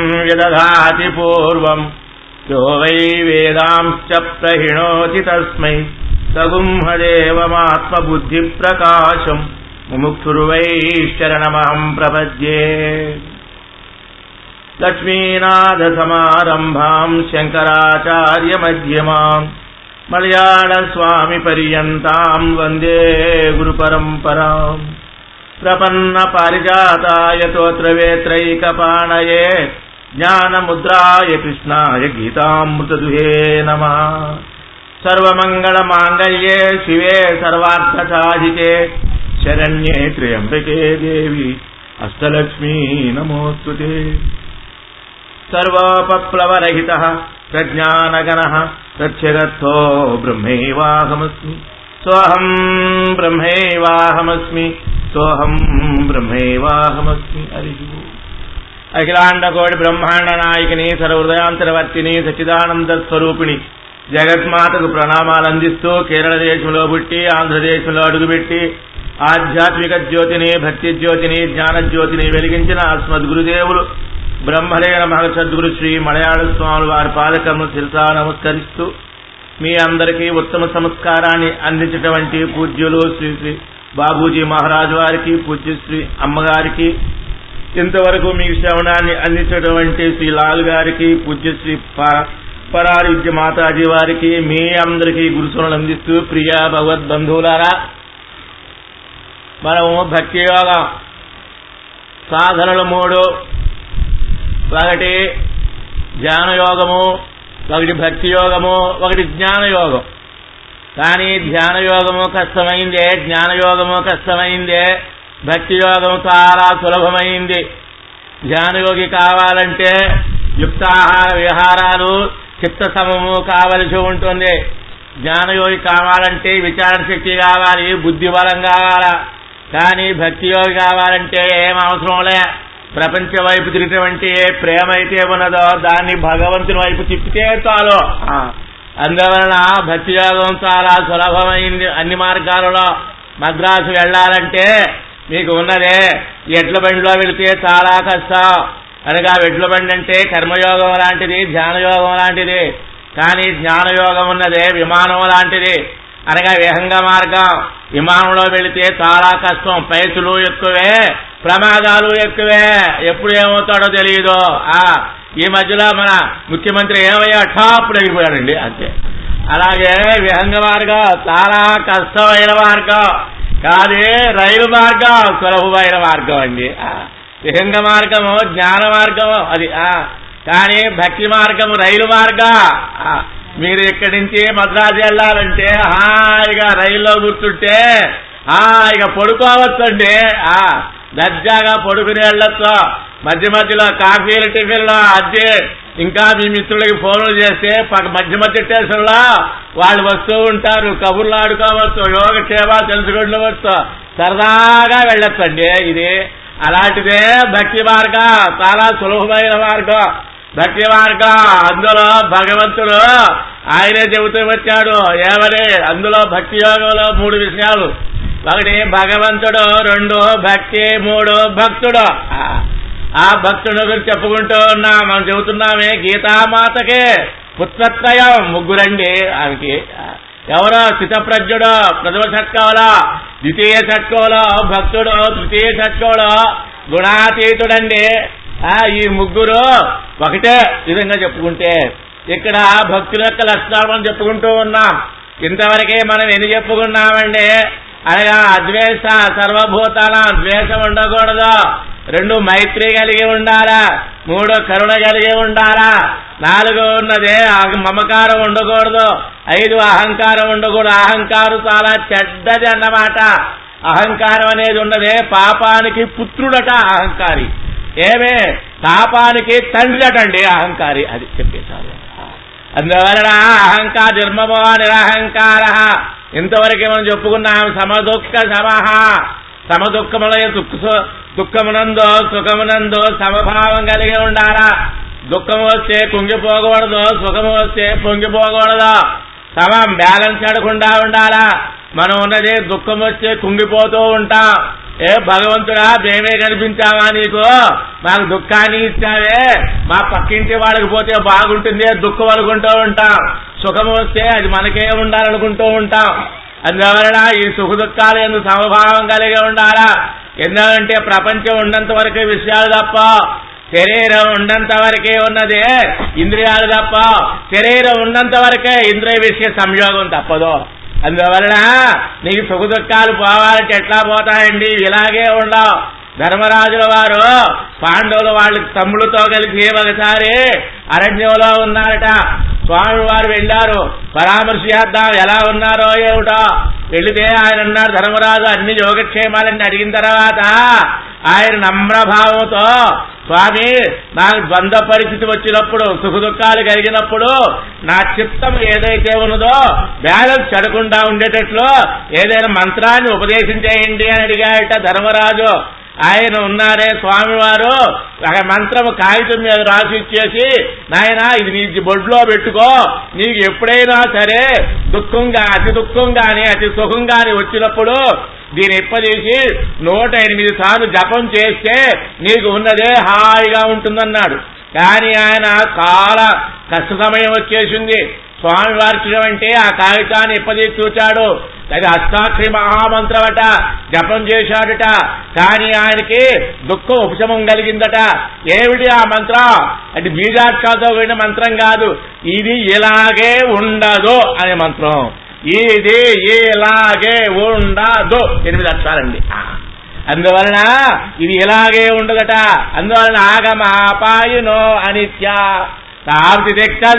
వ్యదధాతి పూర్వం యో వై వేదాంశ్చ ప్రహిణోతి తస్మై సగుంహదేవమాత్మబుద్ధి ప్రకాశం ముముక్షుర్వై శరణమహం ప్రపద్యే లక్ష్మీనాథ సమారంభాం శంకరాచార్య మధ్యమాం మలయాళ స్వామి పర్యంతాం వందే గురు పరంపరాం ప్రపన్న పారిజాతాయ తోత్రవేత్రైకపాణయే జ్ఞానముద్రాయ కృష్ణాయ గీతామృతదుహే నమ సర్వమంగళమాంగళ్యే శివే సర్వార్థసాధికే శరణ్యే త్ర్యంబకే దేవి అష్టలక్ష్మీ నమోస్తుతే సర్వోపప్లవరహిత ప్రజ్ఞానగణ ప్రత్యగర్థో బ్రహ్మైవాహమస్మి సోహం బ్రహ్మైవాహమస్మి సోహం బ్రహ్మైవాహమస్మి హరి అఖిలాండ కోటి బ్రహ్మాండ నాయకిని సర్వహృదయాంతరవర్తిని సచిదానంద స్వరూపిణి జగన్మాతకు ప్రణామాలు అందిస్తూ కేరళ దేశంలో పుట్టి ఆంధ్రదేశంలో అడుగుపెట్టి ఆధ్యాత్మిక జ్యోతిని భక్తి జ్యోతిని జ్ఞాన జ్యోతిని వెలిగించిన అస్మద్ గురుదేవులు బ్రహ్మలేన మహసద్గురు శ్రీ మలయాళ స్వామి వారి పాదకర్మ శిరసా నమస్కరిస్తూ మీ అందరికీ ఉత్తమ సంస్కారాన్ని అందించినటువంటి పూజ్యులు శ్రీ శ్రీ బాబూజీ మహారాజు వారికి పూజ్యశ్రీ అమ్మగారికి ఇంతవరకు మీ శ్రవణాన్ని అందించినటువంటి శ్రీ లాల్ గారికి పూజ్యశ్రీ పరారి విద్య మాతాజీ వారికి మీ అందరికీ గురుసులను అందిస్తూ ప్రియ భగవద్బంధువులారా మనము భక్తి యోగ సాధనలు మూడు ఒకటి ధ్యాన యోగము ఒకటి భక్తి యోగము ఒకటి జ్ఞాన యోగం కానీ ధ్యాన యోగము కష్టమైందే జ్ఞాన యోగము కష్టమైందే భక్తి యోగము చాలా సులభమైంది ధ్యానయోగి కావాలంటే యుక్తాహార విహారాలు చిత్త సమము కావలసి ఉంటుంది జ్ఞానయోగి కావాలంటే విచారణ శక్తి కావాలి బుద్ధి బలం కావాలా కానీ భక్తి యోగి కావాలంటే ఏం అవసరంలే ప్రపంచ వైపు తిరిగినటువంటి ఏ ప్రేమ అయితే ఉన్నదో దాన్ని భగవంతుని వైపు తిప్పితే చాలు అందువలన భక్తి యోగం చాలా సులభమైంది అన్ని మార్గాలలో మద్రాసు వెళ్ళాలంటే మీకు ఉన్నదే ఎడ్ల బండిలో వెళితే చాలా కష్టం అనగా ఎడ్ల బండి అంటే కర్మయోగం లాంటిది ధ్యానయోగం లాంటిది కానీ జ్ఞానయోగం ఉన్నదే విమానం లాంటిది అనగా విహంగ మార్గం విమానంలో వెళితే చాలా కష్టం పైసులు ఎక్కువే ప్రమాదాలు ఎక్కువే ఎప్పుడు ఏమవుతాడో తెలియదు ఆ ఈ మధ్యలో మన ముఖ్యమంత్రి ఏమయ్యా టాప్ అయిపోయాడండి అంతే అలాగే విహంగ మార్గం చాలా కష్టమైన మార్గం కాదే రైలు మార్గం సులభమైన మార్గం అండి విహంగ మార్గము జ్ఞాన మార్గము అది కానీ భక్తి మార్గము రైలు మార్గం మీరు ఇక్కడి నుంచి మద్రాసు వెళ్ళాలంటే హాయిగా రైల్లో కూర్చుంటే హాయిగా పడుకోవచ్చండి దర్జాగా పడుకుని వెళ్ళొచ్చు మధ్య మధ్యలో కాఫీలు టిఫిన్లో అద్దె ఇంకా మీ మిత్రులకి ఫోన్లు చేస్తే మధ్య మధ్య స్టేషన్లో వాళ్ళు వస్తూ ఉంటారు కబుర్లు ఆడుకోవచ్చు యోగక్షేమాలు తెలుసుకుండవచ్చు సరదాగా వెళ్ళొచ్చండి ఇది అలాంటిదే భక్తి మార్గం చాలా సులభమైన మార్గం భక్తి మార్గం అందులో భగవంతుడు ఆయనే చెబుతూ వచ్చాడు ఏమని అందులో భక్తి యోగంలో మూడు విషయాలు ఒకటి భగవంతుడు రెండు భక్తి మూడు భక్తుడు ఆ భక్తుడు గురించి చెప్పుకుంటూ ఉన్నాం మనం చెబుతున్నామే గీతామాతకే పుత్రత్రయం ముగ్గురండి ఆమెకి ఎవరో స్థితప్రజ్ఞుడు ప్రథమ షట్కంలో ద్వితీయ షట్కంలో భక్తుడు తృతీయ షట్కంలో గుణాతీతుడండి ఈ ముగ్గురు ఒకటే విధంగా చెప్పుకుంటే ఇక్కడ భక్తుల యొక్క లక్షణాలు మనం చెప్పుకుంటూ ఉన్నాం ఇంతవరకే మనం ఎన్ని చెప్పుకున్నామండి అనగా అద్వేష సర్వభూతాల ద్వేషం ఉండకూడదు రెండు మైత్రి కలిగి ఉండాలా మూడు కరుణ కలిగి ఉండాలా నాలుగు ఉన్నదే మమకారం ఉండకూడదు ఐదు అహంకారం ఉండకూడదు అహంకారం చాలా చెడ్డది అన్నమాట అహంకారం అనేది ఉన్నదే పాపానికి పుత్రుడట అహంకారి ఏమే పాపానికి తండ్రి అటండి అహంకారి అది చెప్పేశారు అందువలన అహంకార ధర్మమో నిరహంకార ఇంతవరకు మనం చెప్పుకున్నాం సమదుఃఖ సమహ సమదుఃఖముల దుఃఖ దుఃఖమునందో సుఖమునందో సమభావం కలిగి ఉండాలా దుఃఖం వస్తే కుంగిపోకూడదు సుఖము వస్తే పొంగిపోకూడదు సమం బ్యాలెన్స్ ఆడకుండా ఉండాలా మనం ఉన్నది దుఃఖం వస్తే కుంగిపోతూ ఉంటాం ఏ భగవంతుడా మేమే కనిపించావా నీకు మాకు దుఃఖాన్ని ఇచ్చావే మా పక్కింటి వాళ్ళకి పోతే బాగుంటుంది దుఃఖం అనుకుంటూ ఉంటాం సుఖం వస్తే అది మనకే ఉండాలనుకుంటూ ఉంటాం అందువలన ఈ సుఖ దుఃఖాలు ఎందుకు సమభావం కలిగి ఉండాలా ఎందుకంటే ప్రపంచం ఉన్నంత వరకే విషయాలు తప్ప శరీరం ఉన్నంత వరకే ఉన్నదే ఇంద్రియాలు తప్ప శరీరం ఉన్నంత వరకే ఇంద్రియ విషయ సంయోగం తప్పదు అందువలన నీకు సుఖ దుఃఖాలు పోవాలంటే ఎట్లా పోతాయండి ఇలాగే ఉండవు ధర్మరాజుల వారు పాండవులు వాళ్ళ తమ్ములతో కలిసి ఒకసారి అరణ్యంలో ఉన్నారట స్వామి వారు వెళ్ళారు పరామర్శ చేద్దాం ఎలా ఉన్నారో ఏమిటో వెళితే ఆయన అన్నారు ధర్మరాజు అన్ని యోగక్షేమాలన్నీ అడిగిన తర్వాత ఆయన నమ్రభావంతో స్వామి నాకు ద్వంద్వ పరిస్థితి వచ్చినప్పుడు సుఖ దుఃఖాలు కలిగినప్పుడు నా చిత్తం ఏదైతే ఉన్నదో బ్యాలెన్స్ చెడకుండా ఉండేటట్లు ఏదైనా మంత్రాన్ని ఉపదేశం చేయండి అని అడిగాయట ధర్మరాజు ఆయన ఉన్నారే స్వామివారు ఒక మంత్రము కాగితం మీద రాసి ఇచ్చేసి నాయన ఇది నీ బొడ్లో పెట్టుకో నీకు ఎప్పుడైనా సరే దుఃఖంగా అతి దుఃఖం గాని అతి సుఖం గాని వచ్చినప్పుడు దీని ఇప్పదీసి నూట ఎనిమిది సార్లు జపం చేస్తే నీకు ఉన్నదే హాయిగా ఉంటుందన్నాడు కానీ ఆయన చాలా కష్ట సమయం వచ్చేసింది స్వామివారి అంటే ఆ కాగితాన్ని ఇప్పదీసి చూచాడు అది అష్టాక్షరి మహామంత్రమట జపం చేశాడట కానీ ఆయనకి దుఃఖం ఉపశమం కలిగిందట ఏమిటి ఆ మంత్రం అది బీజాక్షాతో కూడిన మంత్రం కాదు ఇది ఇలాగే ఉండదు అనే మంత్రం ఇది ఇలాగే ఉండదు ఎనిమిది అక్షరాలండి ఆ. అందువలన ఇది ఇలాగే ఉండదట అందువలన ఆగమాపాయునో అనిత్య తాప్తి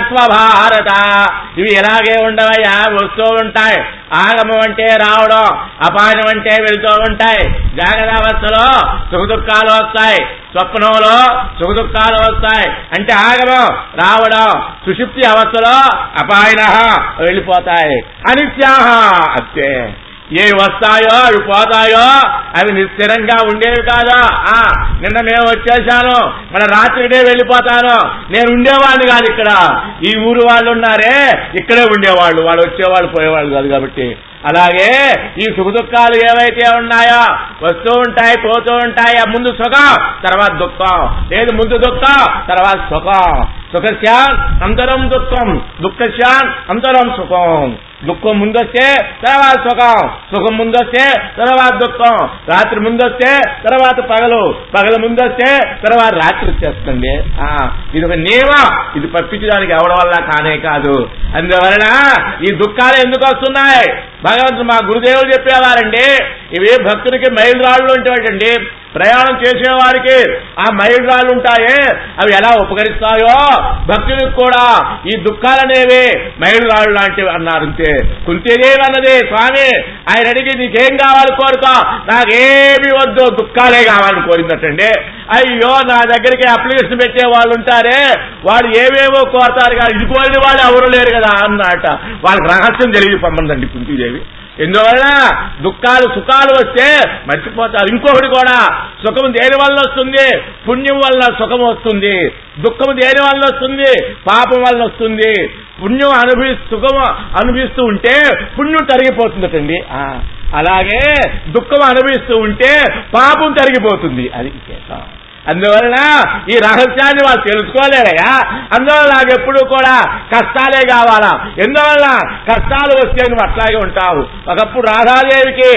భారత ఇవి ఇలాగే ఉండవయ్యా వస్తూ ఉంటాయి ఆగమం అంటే రావడం అపాయం అంటే వెళ్తూ ఉంటాయి జాగ్రత్తావస్థలో సుఖ దుఃఖాలు వస్తాయి స్వప్నంలో సుఖ దుఃఖాలు వస్తాయి అంటే ఆగమం రావడం సుషుప్తి అవస్థలో అపాయన వెళ్ళిపోతాయి అనిత్యాహ అంతే ఏ వస్తాయో అవి పోతాయో అవి నిశ్చరంగా ఉండేవి కాదా ఆ నిన్న మేము వచ్చేసాను మన రాత్రినే వెళ్ళిపోతాను నేను ఉండేవాడిని కాదు ఇక్కడ ఈ ఊరు వాళ్ళు ఉన్నారే ఇక్కడే ఉండేవాళ్ళు వాళ్ళు వచ్చేవాళ్ళు పోయేవాళ్ళు కాదు కాబట్టి అలాగే ఈ సుఖ దుఃఖాలు ఏవైతే ఉన్నాయో వస్తూ ఉంటాయి పోతూ ఉంటాయి ఆ ముందు సుఖం తర్వాత దుఃఖం లేదు ముందు దుఃఖం తర్వాత సుఖం సుఖశ్యాన్ అంతరం దుఃఖం దుఃఖశ్యాన్ అంతరం సుఖం దుఃఖం ముందొస్తే తర్వాత సుఖం సుఖం ముందొస్తే తర్వాత దుఃఖం రాత్రి ముందొస్తే తర్వాత పగలు పగలు ముందొస్తే తర్వాత రాత్రి వచ్చేస్తుంది ఆ ఇది ఒక నియమం ఇది పప్పించడానికి ఎవరి వల్ల కానే కాదు అందువలన ఈ దుఃఖాలు ఎందుకు వస్తున్నాయి భగవంతుడు మా గురుదేవులు చెప్పేవారండి ఇవి భక్తుడికి మైలురాళ్ళు ఉంటాయండి ప్రయాణం చేసేవారికి ఆ మైలురాళ్ళు ఉంటాయే అవి ఎలా ఉపకరిస్తాయో భక్తుడికి కూడా ఈ దుఃఖాలనేవి మైలురాళ్ళు లాంటివి అన్నారు అంతే కుంతేదేవి అన్నది స్వామి ఆయన అడిగి నీకేం కావాలి కోరుకో నాకేమి వద్దు దుఃఖాలే కావాలని కోరిందటండి అయ్యో నా దగ్గరికి అప్లికేషన్ పెట్టే వాళ్ళు ఉంటారే వాళ్ళు ఏవేవో కోరతారు కానీ ఇది కోరిన వాళ్ళు ఎవరు లేరు కదా అన్నట వాళ్ళకి రహస్యం తెలియదు పొమ్మందండి కుంతీదేవి ఎందువల్ల దుఃఖాలు సుఖాలు వస్తే మర్చిపోతారు ఇంకొకటి కూడా సుఖం దేని వల్ల వస్తుంది పుణ్యం వల్ల సుఖం వస్తుంది దుఃఖం దేని వల్ల వస్తుంది పాపం వల్ల వస్తుంది పుణ్యం అనుభవి సుఖం అనుభవిస్తూ ఉంటే పుణ్యం తరిగిపోతుందటండి ఆ, అలాగే దుఃఖం అనుభవిస్తూ ఉంటే పాపం తరిగిపోతుంది అది విశేషం అందువలన ఈ రహస్యాన్ని వాళ్ళు తెలుసుకోలేరయ్యా అందువల్ల నాకు ఎప్పుడు కూడా కష్టాలే కావాలా ఎందువల్ల కష్టాలు వస్తే నువ్వు అట్లాగే ఉంటావు ఒకప్పుడు రాధాదేవికి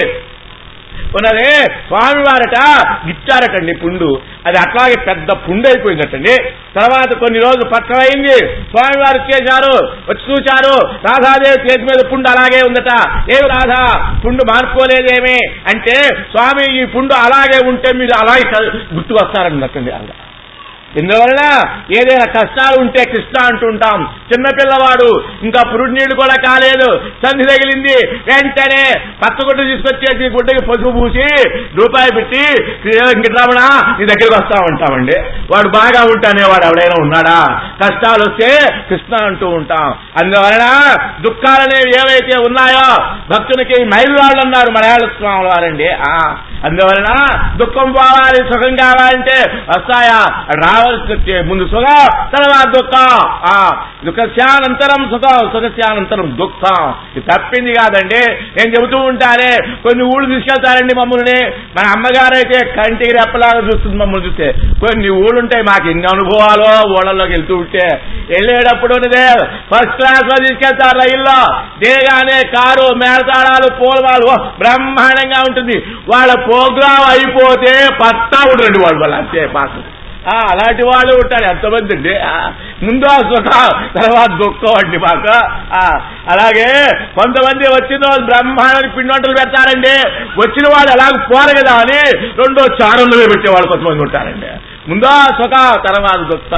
ఉన్నదే స్వామివారట ఇచ్చారటండి పుండు అది అట్లాగే పెద్ద పుండు అయిపోయిందటండి తర్వాత కొన్ని రోజులు పచ్చమైంది స్వామివారు చేశారు వచ్చి చూశారు రాధాదేవి చేతి మీద పుండు అలాగే ఉందట ఏమి రాధా పుండు మార్చుకోలేదేమి అంటే స్వామి ఈ పుండు అలాగే ఉంటే మీరు అలాగే గుర్తు వస్తారన్నట్టండి అలా ఎందువలన ఏదైనా కష్టాలు ఉంటే కృష్ణ అంటుంటాం చిన్నపిల్లవాడు ఇంకా పురుడు నీళ్లు కూడా కాలేదు సంధి తగిలింది వెంటనే పచ్చగుడ్డ తీసుకొచ్చేసి గుడ్డకి పసుపు పూసి రూపాయి పెట్టి వెంకటరమణ నీ దగ్గరికి వస్తా ఉంటామండి వాడు బాగా ఉంటానే వాడు ఎవడైనా ఉన్నాడా కష్టాలు వస్తే కృష్ణ అంటూ ఉంటాం అందువలన దుఃఖాలనేవి ఏవైతే ఉన్నాయో భక్తునికి మైలురాళ్ళు అన్నారు మలయాళ స్వామి వారండి ఆ, అందువలన దుఃఖం పోవాలి సుఖం కావాలంటే వస్తాయా రావాల్సి ముందు సుఖం తర్వాత దుఃఖం ఆ దుఃఖస్యానంతరం సుఖం సుఖస్యానంతరం దుఃఖం ఇది తప్పింది కాదండి నేను చెబుతూ ఉంటానే కొన్ని ఊళ్ళు తీసుకెళ్తారండి మమ్మల్ని మన అమ్మగారు అయితే కంటికి రెప్పలాగా చూస్తుంది మమ్మల్ని చూస్తే కొన్ని ఊళ్ళు ఉంటాయి మాకు ఎన్ని అనుభవాలు ఊళ్ళలోకి వెళ్తూ ఉంటే వెళ్ళేటప్పుడు ఉన్నదే ఫస్ట్ క్లాస్ లో తీసుకెళ్తారు రైల్లో దిగగానే కారు మేళతాళాలు పూలమాలు ఓ, బ్రహ్మాండంగా ఉంటుంది వాళ్ళ ప్రోగ్రాం అయిపోతే పత్తా ఉండరండి వాళ్ళు వాళ్ళు అంతే పాస్ ఆ, అలాంటి వాళ్ళు ఉంటారు ఎంతమంది అండి ఆ, ముందు ఆ సుఖం తర్వాత దుఃఖం అండి మాకు ఆ, అలాగే కొంతమంది వచ్చిన వాళ్ళు బ్రహ్మాండానికి పిండి వంటలు పెడతారండి వచ్చిన వాళ్ళు ఎలాగ పోరు కదా అని రెండో చారులు పెట్టేవాళ్ళు కొంతమంది ఉంటారండి ముందో సుఖ తర్వాత దుఃఖ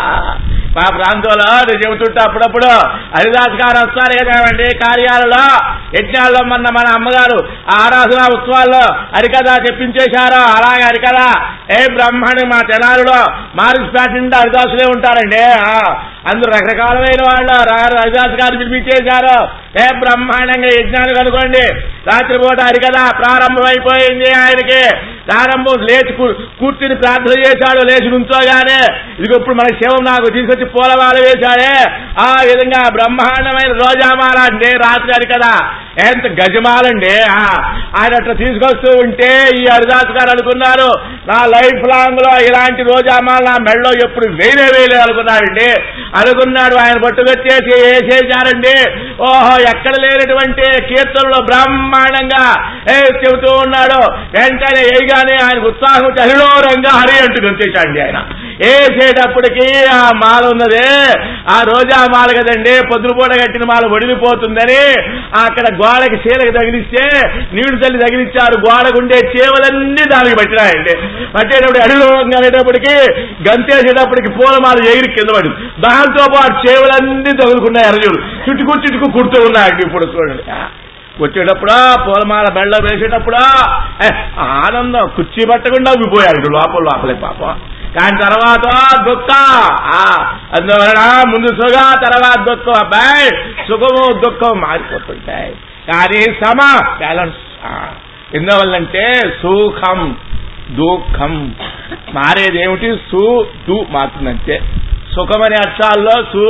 మా ప్రాంతంలో నేను చెబుతుంటే అప్పుడప్పుడు హరిదాస్ గారు వస్తారు కదామండి కార్యాలలో యజ్ఞాల్లో మొన్న మన అమ్మగారు ఆ ఆరాధన ఉత్సవాల్లో హరికథ చెప్పించేశారు అలాగే హరికథ ఏ బ్రహ్మాండం మా తెనాలిలో మారిస్ ప్యాటెంట్ హరిదాసులే ఉంటారండి ఆ, అందరూ రకరకాలమైన వాళ్ళు రా- హరిదాస్ గారు పిలిపించేశారు ఏ బ్రహ్మాండంగా యజ్ఞాలు కనుకోండి రాత్రిపూట హరికథ ప్రారంభమైపోయింది ఆయనకి ప్రారంభం లేచి కూ- కూర్చుని ప్రార్థన చేశాడు లేచి నుంచోగానే ఇదిగో ఇప్పుడు మన శివం నాకు తీసుకొచ్చి పూలమాల వేశాడే ఆ విధంగా బ్రహ్మాండమైన రోజామాల అండి రాత్రి అది కదా ఎంత గజమాలండి ఆ, ఆయన అట్లా తీసుకొస్తూ ఉంటే ఈ హరిదాస్ గారు అనుకున్నారు నా లైఫ్ లాంగ్ లో ఇలాంటి రోజామాల నా మెడలో ఎప్పుడు వేరే వేయలే అనుకున్నాడండి అనుకున్నాడు ఆయన పట్టుకొచ్చేసి వేసేశారండి ఓహో ఎక్కడ లేనటువంటి కీర్తనలో బ్రహ్మాండంగా ఏ చెబుతూ ఉన్నాడు వెంటనే వేయగానే ఆయన ఉత్సాహం వచ్చి హరిలో రంగా హరి అంటూ గంతేశాడండి ఆయన వేసేటప్పటికి ఆ మాల ఉన్నదే ఆ రోజా మాల కదండి పొద్దున పూట కట్టిన మాల వడిలిపోతుందని అక్కడ గోడకి చీలకు తగిలిస్తే నీళ్లు తల్లి తగిలిచ్చారు గోడకుండే చేవలన్నీ దానికి పట్టినాయండి పట్టేటప్పుడు అడిలో అనేటప్పటికి గంతేసేటప్పటికి పూలమాల ఎగిరి కింద పడింది దాంతో పాటు చేవలన్నీ తగులుకున్నాయి ఎర్రజుడు చుట్టుకు చుట్టుకు కుడుతూ ఉన్నాయండి ఇప్పుడు చూడండి వచ్చేటప్పుడా పూలమాల మెళ్ళ వేసేటప్పుడా ఏ, ఆనందం కుర్చీ పట్టకుండా ఉబ్బిపోయాడు లోపల లోపలే పాపం కానీ తర్వాత దుఃఖ ఆ, అందువలన ముందు సుఖ తర్వాత దుఃఖం అబ్బాయి సుఖము దుఃఖం మారిపోతుంటాయి కానీ సమ బ్యాలెన్స్ ఆ, ఎందువల్లంటే సుఖం దుఃఖం మారేది ఏమిటి సు దు మారుతుందంటే సుఖం అనే అక్షరాల్లో సు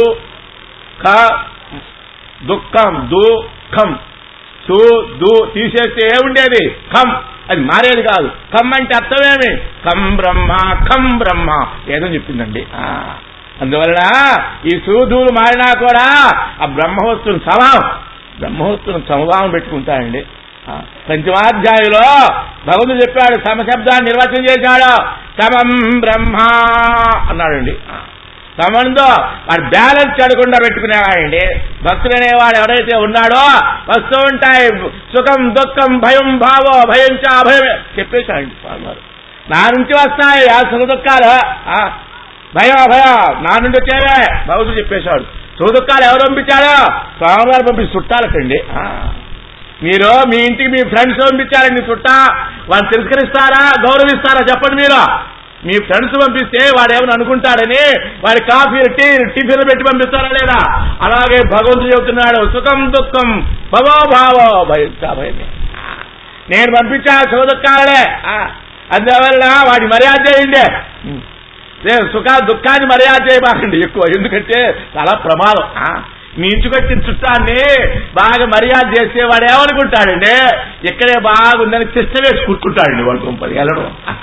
ఖ దుఃఖం దుఃఖం సు దు తీసేస్తే ఏముండేది ఖం అది మారేది కాదు ఖమ్ అంటే అర్థమేమి ఖం బ్రహ్మ ఖం బ్రహ్మ ఏదో చెప్పిందండి ఆ, అందువలన ఈ సూదులు మారినా కూడా ఆ బ్రహ్మవస్తుని స్వభావం బ్రహ్మవస్తుని సమభావం పెట్టుకుంటాయండి ఆ, పంచమాధ్యాయులో భగవంతుడు చెప్పాడు సమశబ్దాన్ని నిర్వచనం చేశాడు సమం బ్రహ్మ అన్నాడండి ఆ, సమన్తో వాడు బ్యాలెన్స్ చెడకుండా పెట్టుకునేవాడండి భక్తుడు అనేవాడు ఎవరైతే ఉన్నాడో వస్తూ ఉంటాయి సుఖం దుఃఖం భయం భావో భయం చ అభయమే చెప్పేశాడండి స్వామి వారు నా నుంచి వస్తాయి ఆ సుఖ దుఃఖాలు ఆ, భయం అభయం నా నుండి వచ్చేవే భగవంతుడు చెప్పేశాడు సుఖ దుఃఖాలు ఎవరు పంపించాడో స్వామివారు పంపించి చుట్టాలటండి ఆ. మీరు మీ ఇంటికి మీ ఫ్రెండ్స్ పంపించారండి చుట్టా వాళ్ళు తిరస్కరిస్తారా గౌరవిస్తారా చెప్పండి మీరు మీ ఫ్రెండ్స్ పంపిస్తే వాడు ఏమని అనుకుంటాడని వాడి కాఫీ టీ టిఫిన్ పెట్టి పంపిస్తారా లేదా అలాగే భగవంతుడు చెబుతున్నాడు సుఖం దుఃఖం భవో భావో భయం భయమే నేను పంపించా సుఖ దుఃఖాలనే ఆ, అందువల్ల వాడి మర్యాద చేయండి నేను సుఖ దుఃఖాన్ని మర్యాద చేయబాకండి ఎక్కువ ఎందుకంటే చాలా ప్రమాదం ఆ, మీ ఇంటికి వచ్చిన చుట్టాన్ని బాగా మర్యాద చేస్తే వాడు ఏమనుకుంటాడండి ఇక్కడే బాగుందని తిష్ట వేసి కూర్చుంటాడండి వాడు కుంపది వెళ్ళడం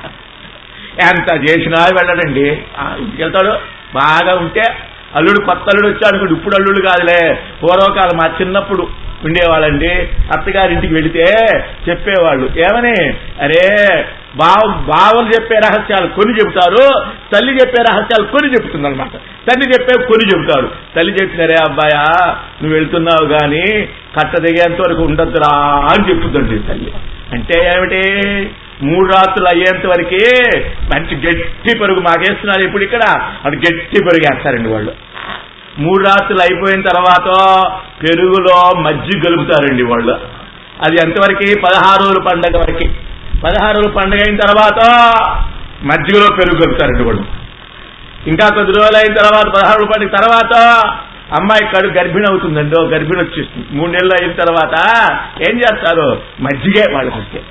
ఎంత చేసినా వెళ్ళడండి ఆ, ఇంటికి వెళ్తాడు బాగా ఉంటే అల్లుడు కొత్త అల్లుడు వచ్చాడు అనుకోండి ఇప్పుడు అల్లుడు కాదులే పూర్వకాలం మా చిన్నప్పుడు ఉండేవాళ్ళండి అత్తగారింటికి వెళితే చెప్పేవాళ్ళు ఏమని అరే బావ బావలు చెప్పే రహస్యాలు కొన్ని చెబుతారు తల్లి చెప్పే రహస్యాలు కొన్ని చెబుతుంది అనమాట తల్లి చెప్పే కొన్ని చెబుతారు తల్లి చెప్పినారే అబ్బాయా నువ్వు వెళ్తున్నావు గాని కట్ట దిగేంత వరకు ఉండద్దురా అని చెప్తుందండి తల్లి అంటే ఏమిటి మూడు రాత్రులు అయ్యేంత వరకే మంచి గట్టి పరుగు మాకేస్తున్నారు ఇప్పుడు ఇక్కడ అది గట్టి పరుగు వేస్తారండి వాళ్ళు మూడు రాత్రులు అయిపోయిన తర్వాత పెరుగులో మజ్జిగ కలుపుతారండి వాళ్ళు అది ఎంతవరకు పదహారు రోజుల పండగ వరకు పదహారు రోజుల పండగ అయిన తర్వాత మజ్జిగలో పెరుగు కలుపుతారండి వాళ్ళు ఇంకా కొద్ది రోజులు అయిన తర్వాత పదహారు రోజుల పండుగ తర్వాత అమ్మాయి కడు గర్భిణి అవుతుందండి ఓ గర్భిణి వచ్చేస్తుంది మూడు నెలలు అయిన తర్వాత ఏం చేస్తారు మజ్జిగే వాళ్ళకి వస్తే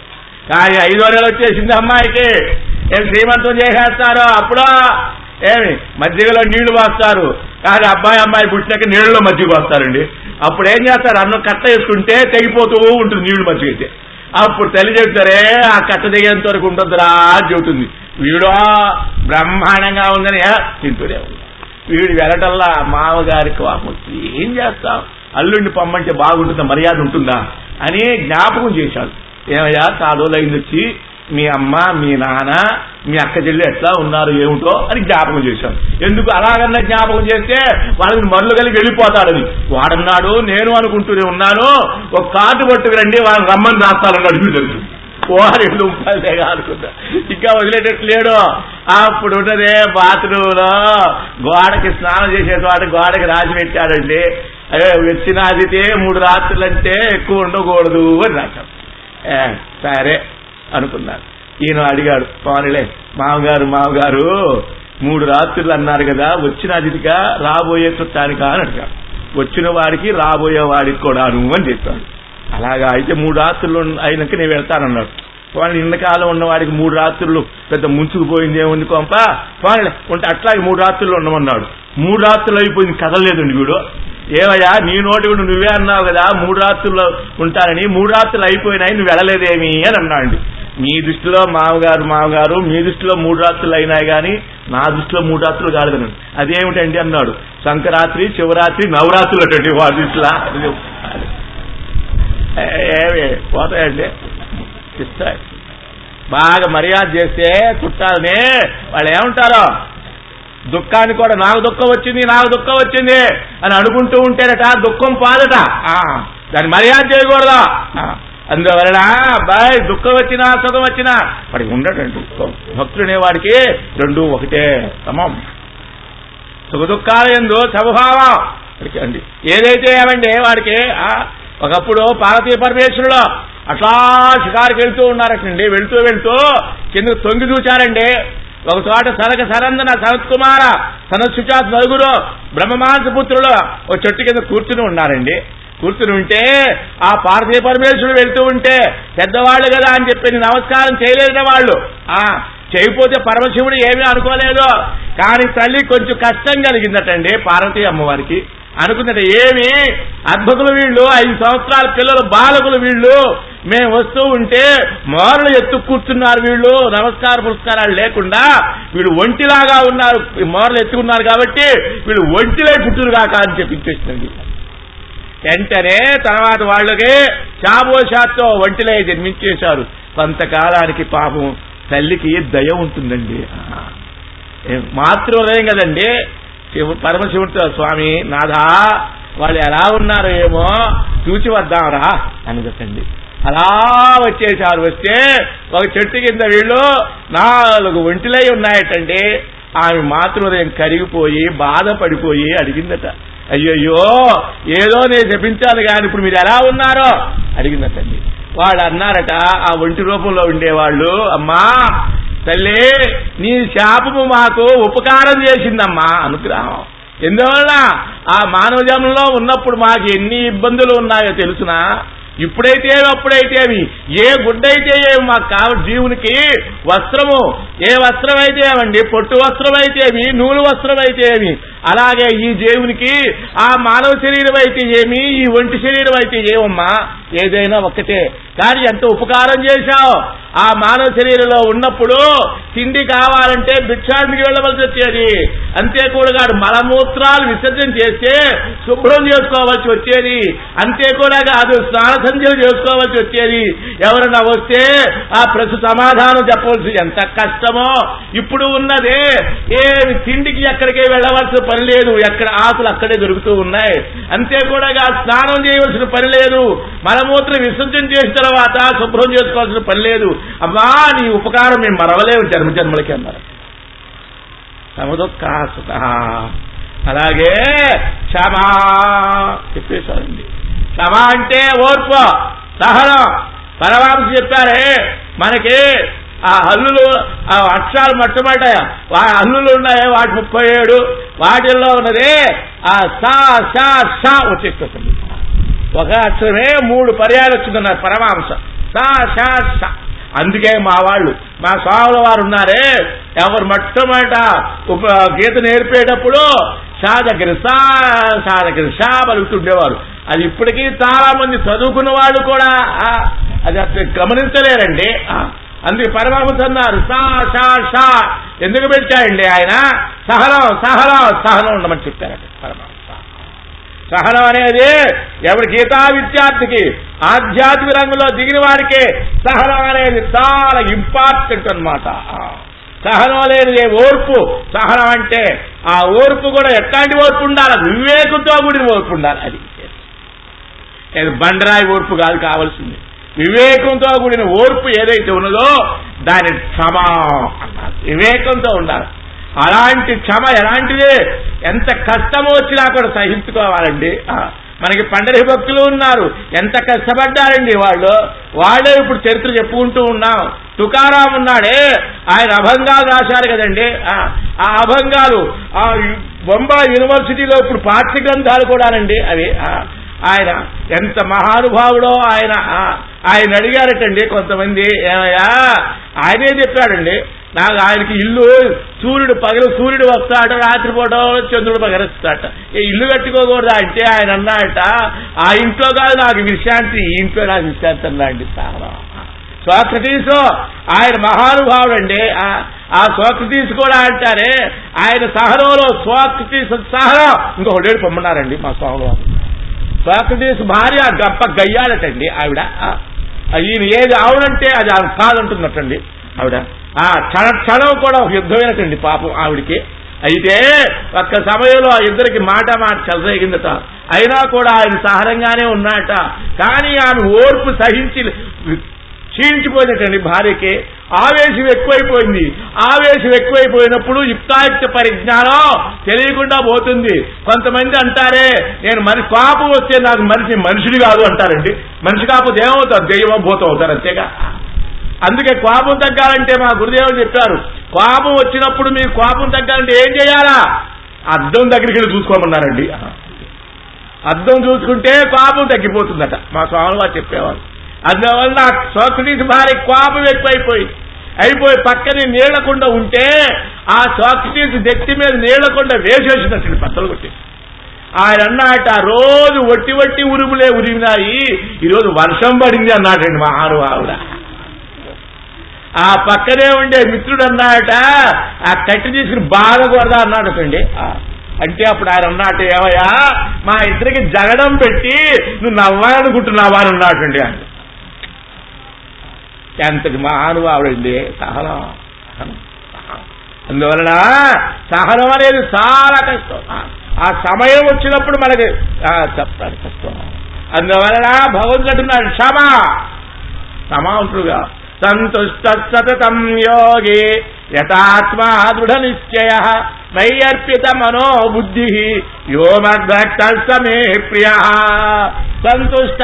కానీ ఐదో నెల వచ్చేసింది అమ్మాయికి ఏం శ్రీమంతం చేసేస్తారు అప్పుడు ఏమి మజ్జిగలో నీళ్లు పోస్తారు కానీ అబ్బాయి అమ్మాయి పుట్టినాక నీళ్ళలో మజ్జిగ పోస్తారండి అప్పుడు ఏం చేస్తారు అన్నం కట్ట వేసుకుంటే తెగిపోతూ ఉంటుంది నీళ్లు మజ్జిగ అయితే అప్పుడు తల్లి చెప్తారే ఆ కట్ట దిగేంత వరకు ఉంటుందిరా అని చెబుతుంది వీడు బ్రహ్మాండంగా ఉందని ఏ, తింటూనే ఉంది వీడు వెళ్ళటల్లా మామగారికి కోపం వచ్చి ఏం చేస్తాం అల్లుడిని పొమ్మంటే బాగుంటుందా మర్యాద ఉంటుందా అని జ్ఞాపకం చేశాడు ఏమయ్యా తాడోలైంది వచ్చి మీ అమ్మ మీ నాన్న మీ అక్క చెల్లి ఎట్లా ఉన్నారు ఏమిటో అని జ్ఞాపకం చేశాను ఎందుకు అలాగన్నా జ్ఞాపకం చేస్తే వాళ్ళని మరలు కలిగి వెళ్ళిపోతాడని వాడన్నాడు నేను అనుకుంటూనే ఉన్నాను ఒక కార్డు పట్టుకురండి వాళ్ళని రమ్మని రాస్తానన్నాడు వీడు ఓ రెండు రూపాయలే అనుకుంటా ఇంకా వదిలేటట్టు లేడు అప్పుడు ఉన్నదే బాత్రూమ్ లో గోడకి స్నానం చేసే చోట గోడకి రాసి పెట్టాడండి అదే వచ్చిన అదితే మూడు రాత్రులంటే ఎక్కువ ఉండకూడదు అని రాశాం ఏ, సరే అనుకున్నాను ఈయన అడిగాడు పోనీలే మామగారు మామగారు మూడు రాత్రులు అన్నారు కదా వచ్చిన అతిథిగా రాబోయే చుట్టానికా అని అడిగాడు వచ్చిన వాడికి రాబోయే వాడికి కూడాను అని చెప్పాడు అలాగా అయితే మూడు రాత్రులు ఉన్న- అయినాక నేను వెళ్తానన్నాడు పోనీ ఇంతకాలం ఉన్న వాడికి మూడు రాత్రులు పెద్ద ముంచుకుపోయింది ఏముంది కొంప పోనీ ఉంటే అట్లాగే మూడు రాత్రులు ఉండమన్నాడు మూడు రాత్రులు అయిపోయింది కదలలేదండి వీడు ఏవయ్యా నీ నోటి కూడా నువ్వే అన్నావు కదా మూడు రాత్రులు ఉంటానని మూడు రాత్రులు అయిపోయినాయి నువ్వు వెళ్ళలేదేమి అని అన్నాడు మీ దృష్టిలో మామగారు మామగారు మీ దృష్టిలో మూడు రాత్రులు అయినాయి కానీ నా దృష్టిలో మూడు రాత్రులు కాలేదన్నాడు అదేమిటండి అన్నాడు సంక్రాంతి శివరాత్రి నవరాత్రులు అటండి వాడి దృష్టిలో అది చెప్తాడు. ఏ- ఏమి పోతాయండి ఇస్తాయి బాగా మర్యాద చేస్తే చుట్టాలని వాళ్ళు ఏమంటారో దుఃఖాన్ని కూడా నాకు దుఃఖం వచ్చింది నాకు దుఃఖం వచ్చింది అని అనుకుంటూ ఉంటేనట దుఃఖం పాదట ఆ, దాన్ని మర్యాద చేయకూడదు ఆ, అందువలన అబ్బాయి దుఃఖం వచ్చినా సుఖం వచ్చినా వాడికి ఉండటండి దుఃఖం భక్తుడనే వాడికి రెండు ఒకటే సమం సుఖ దుఃఖాలు ఎందు సమభావం వాడికి అండి ఏదైతే ఏమండి వాడికి ఆ, ఒకప్పుడు పార్వతీ పరమేశ్వరుడు అట్లా షికారుకి వెళ్తూ ఉన్నారటండి వెళ్తూ వెళ్తూ కింద తొంగి చూచారండి ఒక చోట సనక సరందన సనత్ కుమార సనత్ సుచాత్ నలుగురు బ్రహ్మమాంస పుత్రులు ఒక చెట్టు కింద కూర్చుని ఉన్నారండి కూర్చుని ఉంటే ఆ పార్థివ పరమేశ్వరుడు వెళ్తూ ఉంటే పెద్దవాళ్ళు కదా అని చెప్పి నమస్కారం చేయలేదు వాళ్ళు ఆ చేయకపోతే పరమశివుడు ఏమీ అనుకోలేదు కానీ తల్లి కొంచెం కష్టం కలిగిందటండి పార్వతీ అమ్మవారికి అనుకున్నట్టు ఏమి అద్భుతులు వీళ్ళు ఐదు సంవత్సరాల పిల్లలు బాలకులు వీళ్ళు మేము వస్తూ ఉంటే మోరలు ఎత్తు కూర్చున్నారు వీళ్ళు నమస్కార పురస్కారాలు లేకుండా వీళ్ళు ఒంటిలాగా ఉన్నారు మోరలు ఎత్తుకున్నారు కాబట్టి వీళ్ళు ఒంటిలై పుట్టురు కాక అని చెప్పించేసింది వెంటనే తర్వాత వాళ్ళకి శాబోషాత్తో ఒంటిలై జన్మించేశారు కొంతకాలానికి పాపం తల్లికి దయ ఉంటుందండి ఆ. ఏ మాతృహృదయం కదండి శివ పరమశివుడితో స్వామి నాథా వాళ్ళు ఎలా ఉన్నారో ఏమో చూచి వద్దాంరా అనుగతండి అలా వచ్చేసారు వస్తే ఒక చెట్టు కింద వీళ్ళు నాలుగు ఒంటిలై ఉన్నాయటండి ఆమె మాతృహృదయం కరిగిపోయి బాధపడిపోయి అడిగిందట అయ్యయ్యో ఏదో నేను చెప్పించాను కానీ ఇప్పుడు మీరు ఎలా ఉన్నారో అడిగిందటండి వాళ్ళు అన్నారట ఆ ఒంటి రూపంలో ఉండేవాళ్ళు అమ్మా తల్లి నీ శాపము మాకు ఉపకారం చేసిందమ్మా అనుగ్రహం ఎందువల్ల ఆ మానవ జన్మలో ఉన్నప్పుడు మాకు ఎన్ని ఇబ్బందులు ఉన్నాయో తెలుసునా ఇప్పుడైతే ఏమి, అప్పుడైతే ఏమి ఏ గుడ్డైతే ఏమి మాకు కావాలి జీవునికి వస్త్రము ఏ వస్త్రం అయితే ఏమండి పొట్టు వస్త్రం అయితే ఏమి నూలు వస్త్రం అయితే ఏమి అలాగే ఈ జీవునికి ఆ మానవ శరీరం అయితే ఏమి ఈ ఒంటి శరీరం అయితే ఏమమ్మా ఏదైనా ఒక్కటే కానీ ఎంత ఉపకారం చేశావు ఆ మానవ శరీరంలో ఉన్నప్పుడు తిండి కావాలంటే భిక్షానికి వెళ్ళవలసి వచ్చేది అంతేకూడగా మలమూత్రాలు విసర్జన చేస్తే శుభ్రం చేసుకోవాల్సి వచ్చేది అంతేకూడా కాదు స్నాన సంధ్యలు చేసుకోవాల్సి వచ్చేది ఎవరైనా వస్తే ఆ ప్రశ్న సమాధానం చెప్పవలసి ఎంత కష్టమో ఇప్పుడు ఉన్నదే ఏమి తిండికి ఎక్కడికి వెళ్ళవలసిన పని లేదు ఎక్కడ ఆకులు అక్కడే దొరుకుతూ ఉన్నాయి అంతేకూడా స్నానం చేయవలసిన పని లేదు మలమూత్ర విసర్జన చేసిన తర్వాత శుభ్రం చేసుకోవాల్సిన పని లేదు అమ్మా నీ ఉపకారం మేము మరవలేము జన్మ జన్మలకి అన్నారు సమదుఃఖాసుత అలాగే క్షమా చెప్పేశారండి క్షమ అంటే ఓర్పు సహనం పరమాంశ చెప్పారే మనకి ఆ హల్లులు ఆ అక్షరాలు మొట్టమొదట ఆ హల్లులు ఉన్నాయి వాటి ముప్పై ఏడు వాటిల్లో ఉన్నది ఆ సా షా షా వచ్చేస్తుంది ఒక అక్షరమే మూడు పర్యాలు వచ్చిందన్నారు పరమాంశ సా షా ష అందుకే మా వాళ్ళు మా స్వాముల వారు ఉన్నారే ఎవరు మొట్టమొదట ఉప గీత నేర్పేటప్పుడు షా దగ్గర సా షా దగ్గర షా పలుకుతుండేవారు అది ఇప్పటికీ చాలా మంది చదువుకున్న వాళ్ళు కూడా ఆ, అది అసలు గమనించలేరండి ఆ, అందుకే పరమహంస అన్నారు సా షా షా ఎందుకు పెట్టాయండి ఆయన సహనం సహనం సహనం ఉండమని చెప్పారట పరమహంస సహనం అనేది ఎవరి గీతా విద్యార్థికి ఆధ్యాత్మిక రంగంలో దిగిన వారికి సహనం అనేది చాలా ఇంపార్టెంట్ అన్నమాట సహనం అనేది ఓర్పు సహనం అంటే ఆ ఓర్పు కూడా ఎట్లాంటి ఓర్పు ఉండాలి వివేకంతో కూడిన ఓర్పు ఉండాలి అది ఇది బండరాయి ఓర్పు కాదు కావాల్సింది వివేకంతో కూడిన ఓర్పు ఏదైతే ఉన్నదో దాని క్షమ అన్నారు వివేకంతో ఉండాలి అలాంటి క్షమ ఎలాంటిది ఎంత కష్టం వచ్చినా కూడా సహించుకోవాలండి ఆ, మనకి పండరి భక్తులు ఉన్నారు ఎంత కష్టపడ్డారండి వాళ్ళు వాళ్ళే ఇప్పుడు చరిత్ర చెప్పుకుంటూ ఉన్నాం తుకారాం ఉన్నాడే ఆయన అభంగాలు రాశారు కదండి ఆ, ఆ అభంగాలు ఆ బొంబాయి యూనివర్సిటీలో ఇప్పుడు పాఠ్య గ్రంథాలు కూడానండి అవి ఆ, ఆయన ఎంత మహానుభావుడో ఆయన ఆ, ఆయన అడిగారటండి కొంతమంది ఏమయ్యా ఆయనే చెప్పాడండి నాకు ఆయనకి ఇల్లు సూర్యుడు పగలు సూర్యుడు వస్తాట రాత్రిపూట చంద్రుడు పగరిస్తాట ఈ ఇల్లు కట్టుకోకూడదు అంటే ఆయన అన్నాడట ఆ ఇంట్లో కాదు నాకు విశ్రాంతి ఈ ఇంట్లో నాకు విశ్రాంతి అన్నాండి చాలా సోక్రటీసు ఆయన మహానుభావుడు అండి ఆ సోక్రటీస్ కూడా అంటారే ఆయన సహనంలో సోక్రటీస్ సహనం ఇంకొకటి పొమ్మన్నారండి మా స్వామి వారు సోక్రటీస్ భార్య గప్ప గయ్యాలటండి ఆవిడ ఆ, ఈయన ఏది అవునంటే అది ఆవిడ కాదంటున్నట్టండి ఆవిడ ఆ క్షణ క్షణం కూడా ఒక యుద్ధమైనటండి పాపం ఆవిడికి అయితే ఒక్క సమయంలో ఆ ఇద్దరికి మాట మాట చెలరేగిందట అయినా కూడా ఆయన సహనంగానే ఉన్నట కానీ ఆమె ఓర్పు సహించి క్షీణించిపోయినట్టండి భార్యకి ఆవేశం ఎక్కువైపోయింది ఆవేశం ఎక్కువైపోయినప్పుడు యుక్తాయుక్త పరిజ్ఞానం తెలియకుండా పోతుంది కొంతమంది అంటారే నేను మనిషి కోపం వస్తే నాకు మనిషి మనుషులు కాదు అంటారండి మనిషి కాకపోతే ఏమవుతారు దెయ్యం భూతం అవుతారు అంతేగా అందుకే కోపం తగ్గాలంటే మా గురుదేవులు చెప్పారు కోపం వచ్చినప్పుడు మీరు కోపం తగ్గాలంటే ఏం చేయాలా అద్దం దగ్గరికి వెళ్ళి చూసుకోమన్నారండి అద్దం చూసుకుంటే కోపం తగ్గిపోతుందట మా స్వామి వారు చెప్పేవారు అందువల్ల సోక్రటీస్ భార్య కోపం ఎక్కువైపోయి అయిపోయి పక్కనే నీళ్లకుండా ఉంటే ఆ సోక్రటీస్ నెత్తి మీద నీళ్లకుండా వేసేసినట్టు పక్కలు కొట్టి ఆయన అన్నట రోజు వట్టి వట్టి ఉరుములే ఉరిమినాయి ఈరోజు వర్షం పడింది అన్నాడండి మహానుభావుడ ఆ పక్కనే ఉండే మిత్రుడు అన్నాడట ఆ కట్టి తీసుకుని బాగా కొడదా అన్నాడటండి ఆ, అంటే అప్పుడు ఆయన అన్నట్టు ఏమయ్యా మా ఇద్దరికి జగడం పెట్టి నువ్వు నవ్వాలనుకుంటున్నావా అని అన్నాడండి ఆయన ఎంతటి మహానుభావుడండి సహనం సహనం, సహనం. అందువలన సహనం అనేది చాలా కష్టం ఆ- ఆ సమయం వచ్చినప్పుడు మనకి ఆ, చెప్తాడు కష్టం అందువలన భగవంతుడు అంటున్నాడు క్షమ సమాంతుడుగా సంతుష్ట సతతం యోగి యథాత్మా దృఢ నిశ్చయ మయ్యర్పిత మనో బుద్ధి యో మద్భక్త సమే ప్రియ సంతుష్ట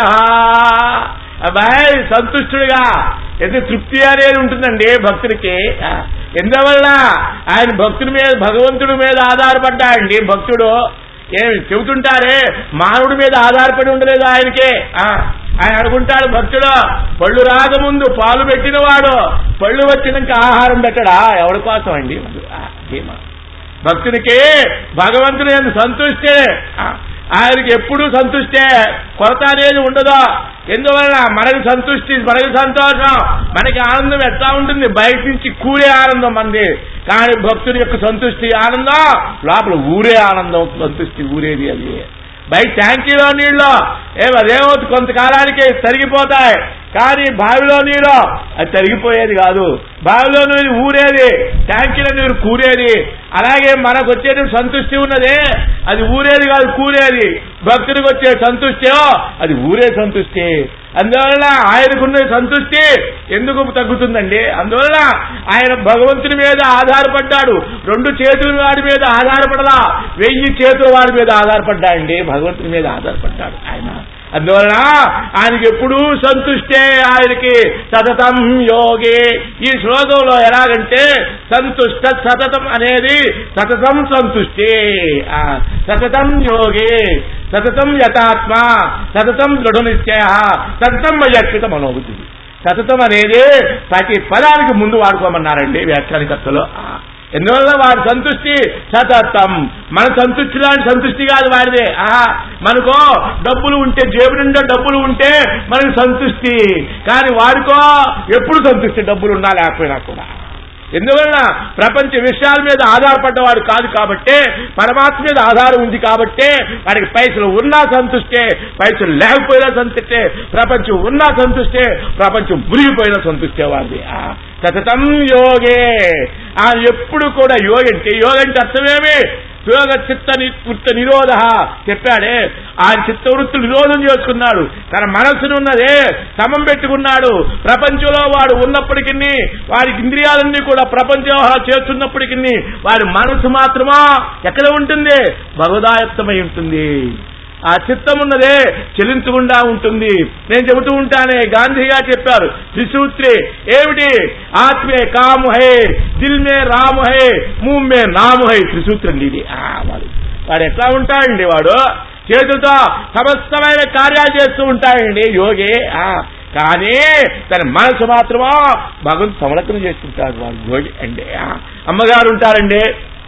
అబ్బాయి సంతుష్టుడిగా ఎంత తృప్తి అనేది ఉంటుందండి భక్తుడికి ఆ, ఎందువల్ల ఆయన భక్తుడి మీద భగవంతుడి మీద ఆధారపడ్డాడండి భక్తుడు ఏమి చెబుతుంటారే మానవుడి మీద ఆధారపడి ఉండలేదు ఆయనకే ఆ, ఆయన అనుకుంటాడు భక్తుడు పళ్ళు రాకముందు పాలు పెట్టినవాడు పళ్ళు వచ్చినాక ఆహారం పెట్టడా ఎవరి కోసం అండి ఆ, ఏమా భక్తునికి భగవంతుని ఎందు సంతుష్టే ఆ, ఆయనకి ఎప్పుడూ సంతుష్టే కొరత అనేది ఉండదు ఎందువలన మనకి సంతుష్టి మనకి సంతోషం మనకి ఆనందం ఎట్లా ఉంటుంది బయట నుంచి కూరే ఆనందం మంది కానీ భక్తుని యొక్క సంతుష్టి ఆనందం లోపల ఊరే ఆనందం సంతుష్టి ఊరేది అది బయట ట్యాంకీలో నీళ్ళు ఏం అదేమవుతుంది కొంతకాలానికి తరిగిపోతాయి కానీ బావిలో నీరు అది తరిగిపోయేది కాదు బావిలో నీరు ఊరేది ట్యాంకీలో నీరు కూరేది అలాగే మనకు వచ్చేది సంతృష్టి ఉన్నదే అది ఊరేది కాదు కూరేది భక్తుడికి వచ్చే సంతృష్టి అది ఊరే సంతృష్టి అందువల్ల ఆయనకున్న సంతృష్టి ఎందుకు తగ్గుతుందండి అందువల్ల ఆయన భగవంతుని మీద ఆధారపడ్డాడు రెండు చేతుల వాడి మీద ఆధారపడలా వెయ్యి చేతుల వాడి మీద ఆధారపడ్డాడండి భగవంతుని మీద ఆధారపడ్డాడు ఆయన అందువలన ఆయనకి ఎప్పుడూ సంతుష్టే ఆయనకి సతతం యోగి ఈ శ్లోకంలో ఎలాగంటే సంతుష్ట సతతం అనేది సతతం సంతుష్టి ఆ, సతతం యోగి సతతం యథాత్మ సతతం దృఢ నిశ్చయ సతతం మయక్షిత మనోబుద్ధి సతతం అనేది ప్రతి పదానికి ముందు వాడుకోమన్నారండి వ్యాఖ్యానకర్తలు ఆ, ఎందువల్ల వాడి సంతృష్టి సతతం మన సంతృష్టి లాంటి సంతృష్టి కాదు వాడిదే ఆహా మనకో డబ్బులు ఉంటే జేబు నిండా డబ్బులు ఉంటే మనకి సంతృష్టి కానీ వాడికో ఎప్పుడు సంతృష్టి డబ్బులు ఉన్నా లేకపోయినా కూడా ఎందువలన ప్రపంచ విషయాల మీద ఆధారపడ్డవాడు కాదు కాబట్టే పరమాత్మ మీద ఆధారం ఉంది కాబట్టే వాడికి పైసలు ఉన్నా సంతుష్టే పైసలు లేకపోయినా సంతుష్టే ప్రపంచం ఉన్నా సంతుష్టే ప్రపంచం మురిగిపోయినా సంతుష్టే వాడిది ఆ, సతతం యోగే ఆ ఎప్పుడు కూడా యోగ అంటే యోగ అంటే అర్థమేమి యోగ చిత్త ని- వృత్త నిరోధ చెప్పాడే ఆ చిత్తవృత్తులు నిరోధం చేసుకున్నాడు తన మనస్సును ఉన్నదే సమం పెట్టుకున్నాడు ప్రపంచంలో వాడు ఉన్నప్పటికీ వాడి ఇంద్రియాలన్నీ కూడా ప్రపంచ వ్యవహారాలు చేస్తున్నప్పటికీ వాడి మనసు మాత్రమా ఎక్కడ ఉంటుంది భగవదాయత్తమై ఉంటుంది ఆ చిత్తం ఉన్నదే చెలించకుండా ఉంటుంది నేను చెబుతూ ఉంటానే గాంధీ గారు చెప్పారు త్రిసూత్రి ఏమిటి ఆత్మే కాము హై దిల్ మే రాము హై ముహ్ మే నాము హై త్రిసూత్రి అండి ఇది ఆ, వాడు వాడు ఎట్లా ఉంటాడండి వాడు చేతులతో సమస్తమైన కార్యాలు చేస్తూ ఉంటాడండి యోగి ఆ, కానీ తన మనసు మాత్రమో భగవంతు సంరక్షణ చేస్తుంటాడు వాడు యోగి అండి ఆ, అమ్మగారు ఉంటారండి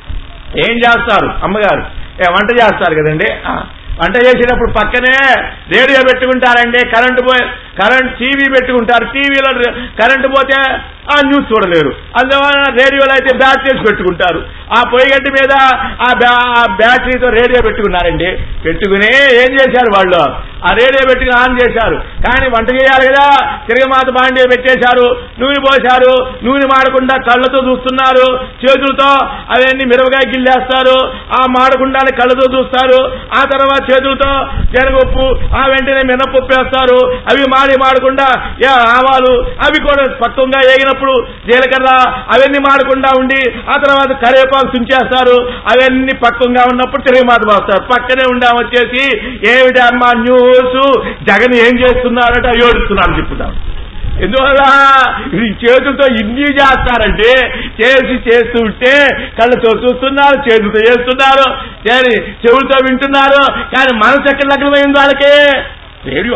ఏం చేస్తారు అమ్మగారు ఏ వంట చేస్తారు కదండి ఆ, వంట చేసేటప్పుడు పక్కనే రేడియో పెట్టుకుంటారండి కరెంటు పోయి కరెంట్ టీవీ పెట్టుకుంటారు టీవీలో కరెంటు పోతే ఆ న్యూస్ చూడలేరు అందువల్ల రేడియోలో అయితే బ్యాటరీస్ పెట్టుకుంటారు ఆ పొయ్యిగడ్డి మీద ఆ బ్యా- ఆ బ్యాటరీతో రేడియో పెట్టుకున్నారండి పెట్టుకుని ఏం చేశారు వాళ్ళు ఆ రేడియో పెట్టుకుని ఆన్ చేశారు కానీ వంట చేయాలి కదా తిరగమాత బాండే పెట్టేశారు నూనె పోశారు నూనె మాడకుండా కళ్ళతో చూస్తున్నారు చేతులతో అవన్నీ మిరవకాయ గిల్లేస్తారు ఆ మాడకుండానే కళ్ళతో చూస్తారు ఆ తర్వాత చేతులతో శనగపప్పు ఆ వెంటనే మినపప్పు వేస్తారు అవి మాడి మాడకుండా ఏ ఆవాలు అవి కూడా పక్వంగా ఏగినప్పుడు జీలకర్ర అవన్నీ మాడకుండా ఉండి ఆ తర్వాత కరివేపాకు తుంచేస్తారు అవన్నీ పక్వంగా ఉన్నప్పుడు తిరగమాత పోస్తారు పక్కనే ఉండా వచ్చేసి ఏమిటి అమ్మా న్యూస్ జగన్ ఏం చేస్తున్నారట ఏడుస్తున్నారని చెప్తున్నాను ఎందువల్ల ఇది చేతులతో ఇన్ని చేస్తారంటే చేసి చేస్తూ ఉంటే కళ్ళతో చూస్తున్నారు చేతులతో చేస్తున్నారు చేరి చెవులతో వింటున్నారు కానీ మనసు ఎక్కడ లగ్నమైంది వాళ్ళకి రేడియో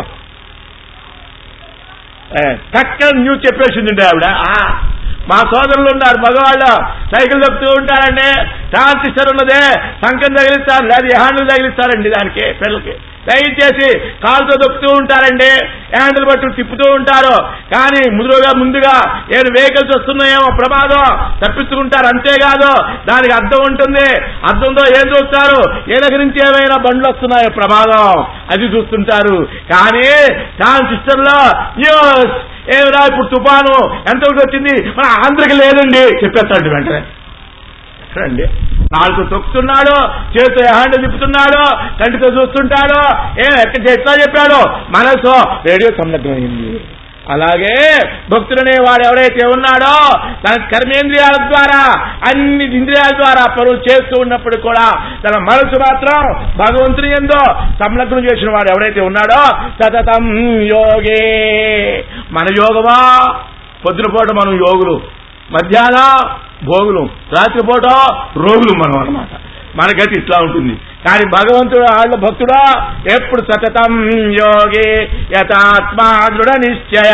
చక్కగా న్యూస్ చెప్పేసిందండి ఆవిడ ఆ, మా సోదరులు ఉన్నారు మగవాళ్ళు సైకిల్ తొక్కుతూ ఉంటారండి ట్రాన్సిస్టర్ ఉన్నదే సంకం తగిలిస్తారు లేదా హ్యాండిల్ తగిలిస్తారండి దానికి పిల్లలకి దయచేసి కాలుతో దొక్కుతూ ఉంటారండి హ్యాండిల్ పట్టు తిప్పుతూ ఉంటారు కానీ ముందుగా ముందుగా ఏడు వెహికల్స్ వస్తున్నాయేమో ప్రమాదం తప్పించుకుంటారు అంతేకాదు దానికి అర్థం ఉంటుంది అర్థంతో ఏం చూస్తారు ఏ దగ్గర నుంచి ఏమైనా బండ్లు వస్తున్నాయో ప్రమాదం అది చూస్తుంటారు కానీ ట్రాన్సిస్టర్ లో న్యూస్ ఏమిరా ఇప్పుడు తుఫాను ఎంతవరకు వచ్చింది మన ఆంధ్రకి లేదండి చెప్పేస్తాడు వెంటనే ఎక్కడండి నాలుగు తొక్కుతున్నాడు చేతితో హ్యాండ్ తిప్పుతున్నాడు కంటితో చూస్తుంటాడు ఏ ఎక్కడ ఎట్లా చెప్పాడు మనసు రేడియో సంలగ్నమైంది అలాగే భక్తుడనే వాడు ఎవరైతే ఉన్నాడో తన కర్మేంద్రియాల ద్వారా అన్ని ఇంద్రియాల ద్వారా పనులు చేస్తూ ఉన్నప్పుడు కూడా తన మనసు మాత్రం భగవంతుని ఎందో సంలగ్నం చేసిన వాడు ఎవరైతే ఉన్నాడో సతతం యోగే మన యోగమా పొద్దునపూట మనం యోగులు మధ్యాహ్నం భోగులు రాత్రిపూట రోగులు మనం అన్నమాట మన గతి ఇట్లా ఉంటుంది కానీ భగవంతుడు వాళ్ళ భక్తుడా ఎప్పుడు సతతం యోగి యథాత్మా దృఢ నిశ్చయ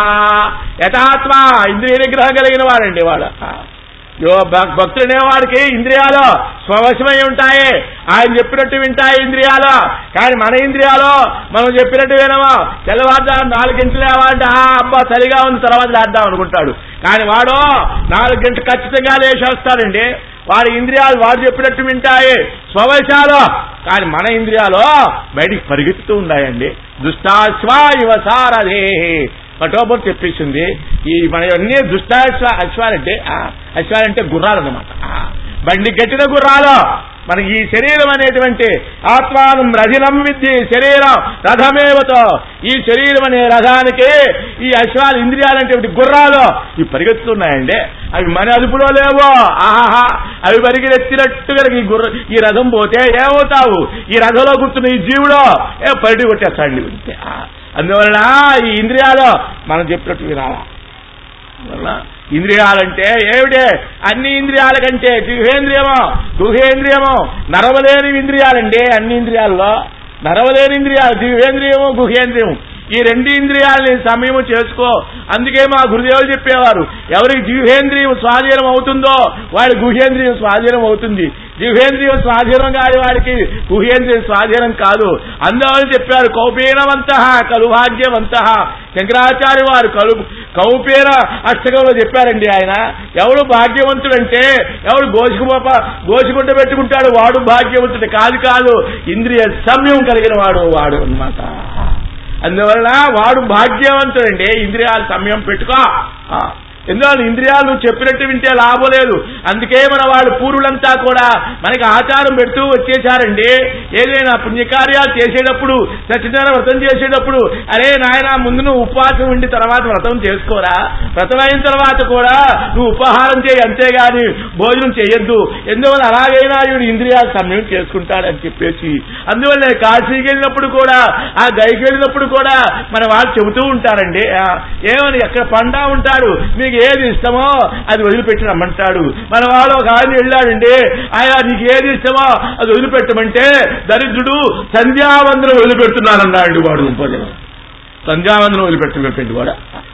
యథాత్మా ఇంద్రియ నిగ్రహం కలిగిన వాడండి వాడు యో భక్- భక్తుడనే వాడికి ఇంద్రియాలు స్వవశమై ఉంటాయి ఆయన చెప్పినట్టు వింటాయి ఇంద్రియాలు కానీ మన ఇంద్రియాలు మనం చెప్పినట్టు వినమా తెల్లవారుజాము నాలుగు గంటలు లేవాలంటే ఆ అబ్బా సరిగా ఉంది తర్వాత లేద్దాం అనుకుంటాడు కానీ వాడు నాలుగు గంటలు ఖచ్చితంగా లేచేస్తాడండి వాడి ఇంద్రియాలు వాడు చెప్పినట్టు వింటాయి స్వవశాలు కానీ మన ఇంద్రియాలు బయటికి పరిగెత్తుతూ ఉన్నాయండి దుష్టాశ్వ ఇవ సారథే కఠోపం తెప్పించింది ఈ మన అన్ని దుష్టాశ్వ అశ్వాలంటే ఆ, అశ్వాలంటే గుర్రాలు అనమాట బండి గట్టిన గుర్రాలు మనకి ఈ శరీరం అనేటువంటి ఆత్మానం రథినం విద్య శరీరం రథమేవతో ఈ శరీరం అనే రథానికి ఈ అశ్వాలు ఇంద్రియాలంటే గుర్రాలు ఇవి పరిగెత్తుతున్నాయండి అవి మన అదుపులో లేవో ఆహా అవి పరిగెత్తినట్టుగా ఈ గుర్ర ఈ రథం పోతే ఏమవుతావు ఈ రథంలో కూర్చున్న ఈ జీవుడు ఏ పరిడి కొట్టేస్తాడు అంతే. ఆ, అందువలన ఈ ఇంద్రియాలు మనం చెప్పినట్టు వినాలా వల్ల ఇంద్రియాలంటే ఏమిటే అన్ని ఇంద్రియాల కంటే గుహేంద్రియమో గుహేంద్రియమో నరవలేని ఇంద్రియాలండి అన్ని ఇంద్రియాల్లో నరవలేని ఇంద్రియాలు దివ్యేంద్రియము గుహేంద్రియము ఈ రెండు ఇంద్రియాలని సమయము చేసుకో అందుకే మా గురుదేవులు చెప్పేవారు ఎవరికి జీవేంద్రియం స్వాధీనం అవుతుందో వాడి గుహేంద్రియం స్వాధీనం అవుతుంది జిహేంద్రియం స్వాధీనం కాని వాడికి గుహేంద్రియం స్వాధీనం కాదు అందువల్ల చెప్పారు కౌపీనవంత కలుభాగ్యవంత శంకరాచార్య వారు కలు కౌపీన అష్టకంలో చెప్పారండి ఆయన ఎవడు భాగ్యవంతుడంటే ఎవడు గోసుకుపోప గోసుకుంట పెట్టుకుంటాడు వాడు భాగ్యవంతుడు కాదు కాదు ఇంద్రియ సమయం కలిగిన వాడు వాడు అన్నమాట అందువలన వాడు భాగ్యవంతుడండి ఇంద్రియాల సమయం పెట్టుకో ఆ. ఎందువల్ల ఇంద్రియాలు నువ్వు చెప్పినట్టు వింటే లాభం లేదు అందుకే మన వాళ్ళు పూర్వులంతా కూడా మనకి ఆచారం పెడుతూ వచ్చేసారండి ఏదైనా పుణ్యకార్యాలు చేసేటప్పుడు సత్యనారాయణ వ్రతం చేసేటప్పుడు అరే నాయన ముందు నువ్వు ఉపవాసం ఉండి తర్వాత వ్రతం చేసుకోరా వ్రతం అయిన తర్వాత కూడా నువ్వు ఉపహారం చేయి అంతేగాని భోజనం చేయొద్దు ఎందువల్ల అలాగైనా వీడు ఇంద్రియాలు సమయం చేసుకుంటాడని చెప్పేసి అందువల్ల కాశీకి వెళ్ళినప్పుడు కూడా ఆ గైకి వెళ్ళినప్పుడు కూడా మన వాళ్ళు చెబుతూ ఉంటారండి ఆ, ఏమని ఎక్కడ పండా ఉంటాడు మీకు ఏది ఇష్టమో అది వదిలిపెట్టి రమ్మంటాడు మన వాడు ఒక ఆయన వెళ్ళాడండి ఆయన నీకు ఏది ఇష్టమో అది వదిలిపెట్టమంటే దరిద్రుడు సంధ్యావందనం వదిలిపెడుతున్నానన్నాడు వాడు ఉపజనం సంధ్యావందనం వదిలిపెట్టమంటండి వాడు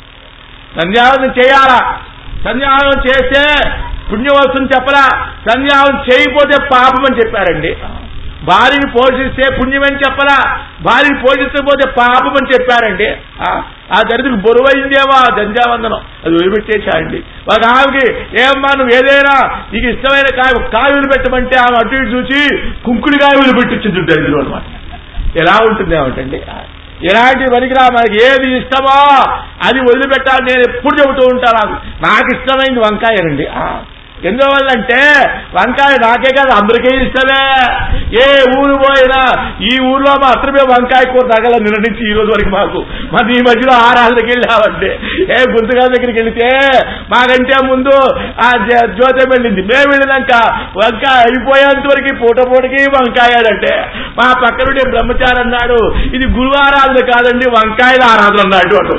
సంధ్యావందనం చేయాలా సంధ్యావందనం చేస్తే పుణ్యం వస్తుంది చెప్పలా సంధ్యావందనం చేయకపోతే పాపం అని చెప్పారండి భార్యని పోషిస్తే పుణ్యమని చెప్పలా భార్యని పోషించకపోతే పాపం అని చెప్పారండి ఆ, ఆ దరిద్రుడు బరువైందేమో ఆ సంధ్యావందనం అది వదిలిపెట్టేశాడండి ఒక ఆమెకి ఏమ్మా నువ్వు ఏదైనా నీకు ఇష్టమైన కాయ కాయ వదిలిపెట్టమంటే ఆమె అటు ఇటు చూసి కుంకుడికాయ వదిలిపెట్టించింది దరిద్రుడు అనమాట ఎలా ఉంటుంది ఏమిటండి ఎలాంటి పనికిరా మనకి ఏది ఇష్టమో అది వదిలిపెట్టాలి నేను ఎప్పుడు చెబుతూ ఉంటాను నాకు నాకు ఇష్టమైంది వంకాయనండి ఆ, ఎందువల్లంటే వంకాయ నాకే కాదు అందరికీ ఇష్టమే ఏ ఊరు పోయినా ఈ ఊర్లో మాత్రమే వంకాయ కూర తగల నిన్న నుంచి ఈ రోజు వరకు మాకు మన ఈ మధ్యలో ఆరాధనకి వెళ్ళామంటే ఏ గుంతగా దగ్గరికి వెళితే మాకంటే ముందు ఆ జ- జ్యోతం వెళ్ళింది మేము వెళ్ళినాక వంకాయ అయిపోయేంత వరకు పూట పూటకి వంకాయాలంటే మా పక్కనుండే బ్రహ్మచారి అన్నాడు ఇది గురువు ఆరాధన కాదండి వంకాయల ఆరాధన అన్నాడు అటు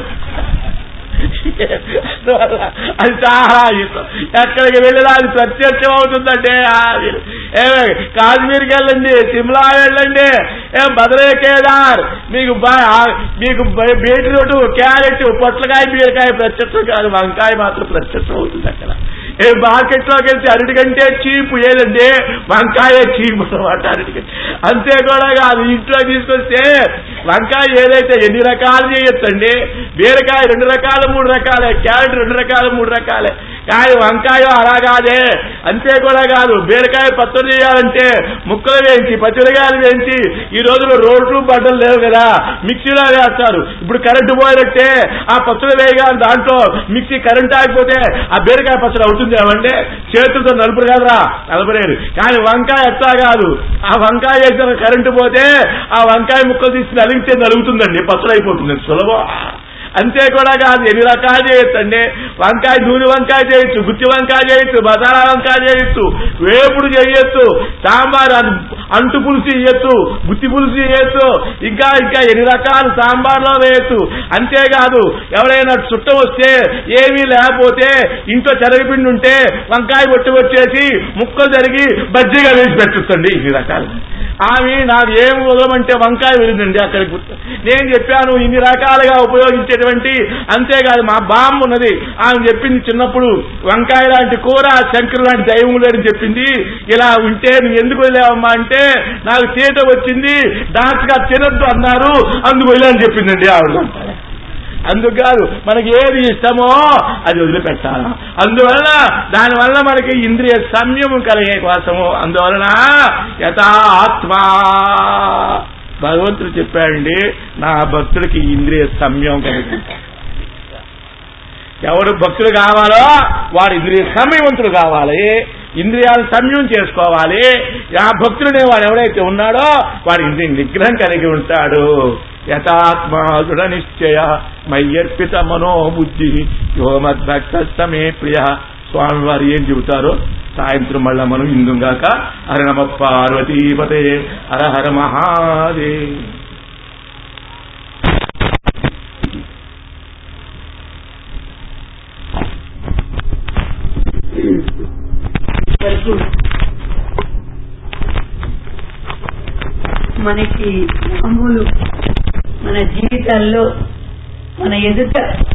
అది చాలా ఇష్టం ఎక్కడికి వెళ్ళినా అది ప్రత్యక్షం అవుతుందంటే అది ఏమే కాశ్మీర్కి వెళ్ళండి సిమ్లా వెళ్ళండి ఏం బదరే కేదార్ మీకు బా- ఆ- మీకు బ- బీట్రూట్ క్యారెట్ పొట్లకాయ బీరకాయ ప్రత్యక్షం కాదు వంకాయ మాత్రం ప్రత్యక్షం అవుతుంది అక్కడ ఏ మార్కెట్ లోకి వెళ్తే అరటి కంటే చీప్ ఏదండి వంకాయ చీప్ అనమాట అరటి కంటే అంతే కూడా కాదు ఇంట్లో తీసుకొస్తే వంకాయ ఏదైతే ఎన్ని రకాలు చేయొచ్చండి బీరకాయ రెండు రకాలు మూడు రకాలే క్యారెట్ రెండు రకాలు మూడు రకాలే కానీ వంకాయ అలా కాదే అంతే కూడా కాదు బీరకాయ పచ్చడి చేయాలంటే ముక్కలు వేయించి పచ్చడికాయలు వేయించి ఈ రోజుల్లో రోడ్లు బట్టలు లేవు కదా మిక్సీలో వేస్తారు ఇప్పుడు కరెంటు పోయినట్టే ఆ పచ్చడి వేయగా దాంట్లో మిక్సీ కరెంట్ ఆగిపోతే ఆ బీరకాయ పచ్చడి అవుతుంది ఏమంటే చేతులతో నలుపురు కాదురా నలుపురేరు కానీ వంకాయ ఎట్లా కాదు ఆ వంకాయ వేసిన కరెంటు పోతే ఆ వంకాయ ముక్కలు తీసి నలిగితే నలుగుతుందండి పచ్చడి అయిపోతుంది సులభం అంతే కూడా కాదు ఎన్ని రకాలు చేయొచ్చు అండి వంకాయ నూనె వంకాయ చేయొచ్చు గుత్తి వంకాయ చేయొచ్చు మసాలా వంకాయ చేయొచ్చు వేపుడు చేయొచ్చు సాంబార్ అన్- అంటు పులుసు చేయొచ్చు గుత్తి పులుసు చేయొచ్చు ఇంకా ఇంకా ఎన్ని రకాలు సాంబార్లో వేయొచ్చు అంతేకాదు ఎవరైనా చుట్టం వస్తే ఏమీ లేకపోతే ఇంట్లో చెరగపిండి ఉంటే వంకాయ పొట్టు వచ్చేసి ముక్కలు జరిగి బజ్జీగా వేసి పెట్టొచ్చండి ఇన్ని రకాలు ఆమె నాకు ఏం వదలమంటే వంకాయ వెళ్ళిందండి అక్కడికి గుర్తు- నేను చెప్పాను ఇన్ని రకాలుగా ఉపయోగించేటువంటి అంతేకాదు మా బామ్మ ఉన్నది ఆమె చెప్పింది చిన్నప్పుడు వంకాయ లాంటి కూర శంకరు లాంటి దైవం లేదని చెప్పింది ఇలా ఉంటే నువ్వు ఎందుకు వెళ్ళావమ్మా అంటే నాకు తీట వచ్చింది డాక్టర్ గారు తినద్దు అన్నారు అందుకు వెళ్ళాలని చెప్పిందండి ఆవిడ అందుకు కాదు మనకి ఏది ఇష్టమో అది వదిలిపెట్టాలి అందువలన దానివల్ల మనకి ఇంద్రియ సంయమం కలిగే కోసము అందువలన యథా ఆత్మా భగవంతుడు చెప్పాడండి నా భక్తుడికి ఇంద్రియ సంయమం కలిగి ఎవడు భక్తుడు కావాలో వాడు ఇంద్రియ సంయమంతుడు కావాలి ఇంద్రియాలు సంయమం చేసుకోవాలి ఆ భక్తుడనే వాడు ఎవడైతే ఉన్నాడో వాడు ఇంద్రియ నిగ్రహం కలిగి ఉంటాడు యథాత్మా దృఢ నిశ్చయ మయ్యర్పిత మనోబుద్ధి యోమద్భక్త సమే ప్రియ స్వామి వారు ఏం చెబుతారో సాయంత్రం మళ్ళా మనం ఇందుగాక హర నమ పార్వతీపతే హర హర మహాదేవ్ వరకు మనకి మామూలు మన జీవితాల్లో మన ఎదుట